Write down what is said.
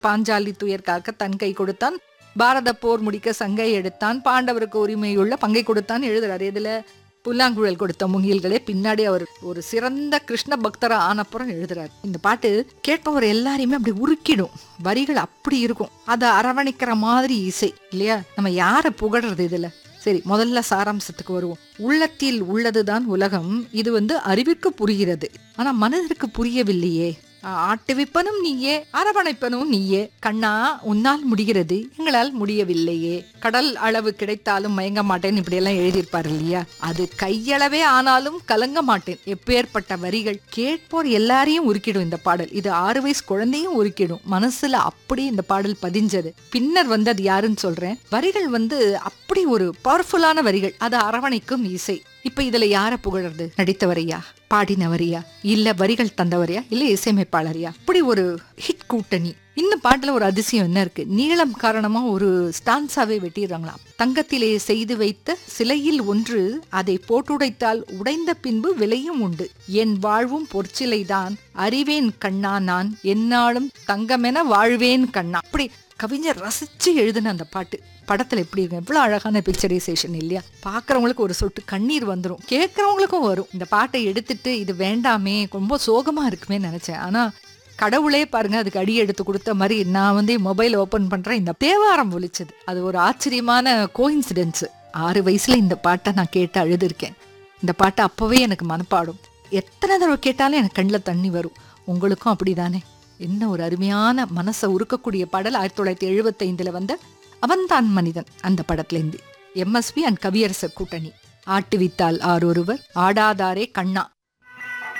பாஞ்சாலி துயர் காக்க தன் கை கொடுத்தான் பாரத போர் முடிக்க சங்கை எடுத்தான் பாண்டவருக்கு உரிமையுள்ள பங்கை கொடுத்தான் எழுதுறாரு இதுல புல்லாங்குழல் கொடுத்த முகில்களே பின்னாடி அவர் ஒரு சிறந்த கிருஷ்ண பக்தரா ஆனப்புறம் எழுதுறாரு இந்த பாட்டு கேட்பவர் எல்லாரையுமே அப்படி உருக்கிடும் வரிகள் அப்படி இருக்கும் அதை அரவணைக்கிற மாதிரி இசை இல்லையா நம்ம யாரை புகழ்றது இதுல சரி முதல்ல சாராம்சத்துக்கு வருவோம் உள்ளத்தில் உள்ளதுதான் உலகம் இது வந்து அறிவிற்கு புரிகிறது ஆனா மனதிற்கு புரியவில்லையே ஆ, ஆட்டுவிப்பனும் நீயே அரவணைப்பனும் நீயே கண்ணா உன்னால் முடிகிறது எங்களால் முடியவில்லையே கடல் அளவு கிடைத்தாலும் மயங்க மாட்டேன் இப்படி எல்லாம் எழுதியிருப்பாரு இல்லையா அது கையளவே ஆனாலும் கலங்க மாட்டேன் எப்பேற்பட்ட வரிகள் கேட்போர் எல்லாரையும் உருக்கிடும் இந்த பாடல் இது ஆறு வயசு குழந்தையும் உருக்கிடும் மனசுல அப்படி இந்த பாடல் பதிஞ்சது பின்னர் வந்து அது யாருன்னு சொல்றேன் வரிகள் வந்து அப்படி ஒரு பவர்ஃபுல்லான வரிகள் அது அரவணைக்கும் இசை இப்ப இதுல யார புகழறது நடித்தவரையா பாடினவரையா இல்ல வரிகள் தந்தவரையா இல்ல இசையமைப்பாளரையா இப்படி ஒரு ஹிட் கூட்டணி இந்த பாட்டுல ஒரு அதிசயம் என்ன இருக்கு நீளம் காரணமா ஒரு ஸ்டான்ஸாவே வெட்டிடுறாங்களாம் தங்கத்திலே செய்து வைத்த சிலையில் ஒன்று அதை போட்டுடைத்தால் உடைந்த பின்பு விலையும் உண்டு என் வாழ்வும் பொற்சிலைதான் அறிவேன் கண்ணா நான் என்னாலும் தங்கமென வாழ்வேன் கண்ணா அப்படி கவிஞர் ரசிச்சு எழுதின அந்த பாட்டு படத்துல எப்படி இருக்கு எவ்வளவு அழகான பிக்சரைசேஷன் இல்லையா பாக்குறவங்களுக்கு ஒரு சொட்டு கண்ணீர் வந்துரும் கேட்கறவங்களுக்கும் வரும் இந்த பாட்டை எடுத்துட்டு இது வேண்டாமே ரொம்ப சோகமா இருக்குமே நினைச்சேன் ஆனா கடவுளே பாருங்க அதுக்கு அடி எடுத்து கொடுத்த மாதிரி நான் வந்து மொபைல் ஓபன் பண்றேன் இந்த தேவாரம் ஒலிச்சது அது ஒரு ஆச்சரியமான கோயின்சிடென்ஸ் ஆறு வயசுல இந்த பாட்டை நான் கேட்டு அழுதுருக்கேன் இந்த பாட்டை அப்பவே எனக்கு மனப்பாடும் எத்தனை தடவை கேட்டாலும் எனக்கு கண்ணில் தண்ணி வரும் உங்களுக்கும் அப்படிதானே என்ன ஒரு அருமையான மனசை உருக்கக்கூடிய பாடல் ஆயிரத்தி தொள்ளாயிரத்தி எழுபத்தைந்துல வந்த அவன்தான் மனிதன் அந்த படத்துலேருந்து எம்எஸ்பி அண்ட் கவியரசர் கூட்டணி ஆட்டுவித்தால் ஆரொருவர் ஆடாதாரே கண்ணா